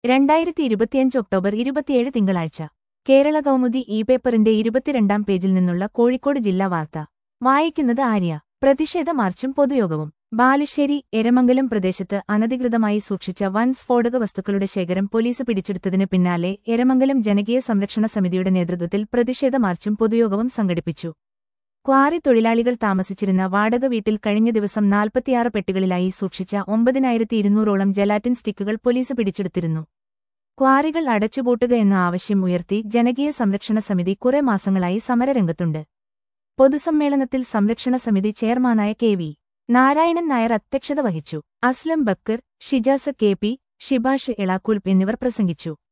രണ്ടായിരത്തി ഇരുപത്തിയഞ്ച് ഒക്ടോബർ ഇരുപത്തിയേഴ് തിങ്കളാഴ്ച കേരള കൗമുദി ഇ പേപ്പറിന്റെ ഇരുപത്തിരണ്ടാം പേജിൽ നിന്നുള്ള കോഴിക്കോട് ജില്ലാ വാർത്ത വായിക്കുന്നത് ആര്യ പ്രതിഷേധ മാർച്ചും പൊതുയോഗവും ബാലുശ്ശേരി എരമംഗലം പ്രദേശത്ത് അനധികൃതമായി സൂക്ഷിച്ച വൻ സ്ഫോടക വസ്തുക്കളുടെ ശേഖരം പോലീസ് പിടിച്ചെടുത്തതിന് പിന്നാലെ എരമംഗലം ജനകീയ സംരക്ഷണ സമിതിയുടെ നേതൃത്വത്തിൽ പ്രതിഷേധ മാർച്ചും പൊതുയോഗവും സംഘടിപ്പിച്ചു ക്വാറി തൊഴിലാളികൾ താമസിച്ചിരുന്ന വാടക വീട്ടിൽ കഴിഞ്ഞ ദിവസം നാൽപ്പത്തിയാറ് പെട്ടികളിലായി സൂക്ഷിച്ച ഒമ്പതിനായിരത്തി ഇരുന്നൂറോളം ജലാറ്റിൻ സ്റ്റിക്കുകൾ പോലീസ് പിടിച്ചെടുത്തിരുന്നു ക്വാറികൾ അടച്ചുപൂട്ടുക എന്ന ആവശ്യം ഉയർത്തി ജനകീയ സംരക്ഷണ സമിതി കുറെ മാസങ്ങളായി സമരരംഗത്തുണ്ട് പൊതുസമ്മേളനത്തിൽ സംരക്ഷണ സമിതി ചെയർമാനായ കെ വി നാരായണൻ നായർ അധ്യക്ഷത വഹിച്ചു അസ്ലം ബക്കർ ഷിജാസ് കെ പി ഷിബാഷ് എളാക്കുൽപ്പ് എന്നിവർ പ്രസംഗിച്ചു